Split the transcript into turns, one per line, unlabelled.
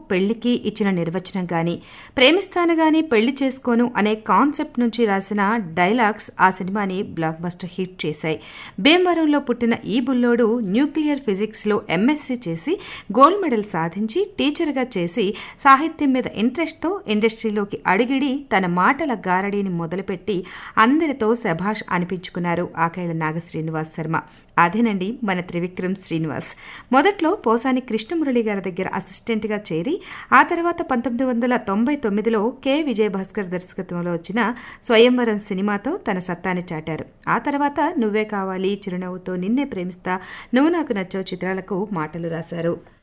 పెళ్లికి ఇచ్చిన నిర్వచనం గాని ప్రేమిస్తాను గాని పెళ్లి చేసుకోను అనే కాన్సెప్ట్ నుంచి రాసిన డైలాగ్స్ ఆ సినిమాని బ్లాక్ బస్టర్ హిట్ చేశాయి భీమవరంలో పుట్టిన ఈ బుల్లోడు న్యూక్లియర్ ఫిజిక్స్ లో ఎంఎస్సీ చేసి గోల్డ్ మెడల్ సాధించి టీచర్గా చేసి సాహిత్యం మీద ఇంట్రెస్ట్తో ఇండస్ట్రీలోకి అడిగిడి తన మాటల గారడీని మొదలుపెట్టి అందరితో శభాష్ అనిపించుకున్నారు ఆకేళ్ల నాగ శ్రీనివాస్ శర్మ అదేనండి మన త్రివిక్రమ్ శ్రీనివాస్ మొదట్లో పోసాని కృష్ణమురళి గారి దగ్గర అసిస్టెంట్గా చేరి ఆ తర్వాత పంతొమ్మిది వందల తొంభై తొమ్మిదిలో కె విజయభాస్కర్ దర్శకత్వంలో వచ్చిన స్వయంవరం సినిమాతో తన సత్తాని చాటారు ఆ తర్వాత నువ్వే కావాలి చిరునవ్వుతో నిన్నే ప్రేమిస్తా నువ్వు నాకు నచ్చో చిత్రాలకు మాటలు రాశారు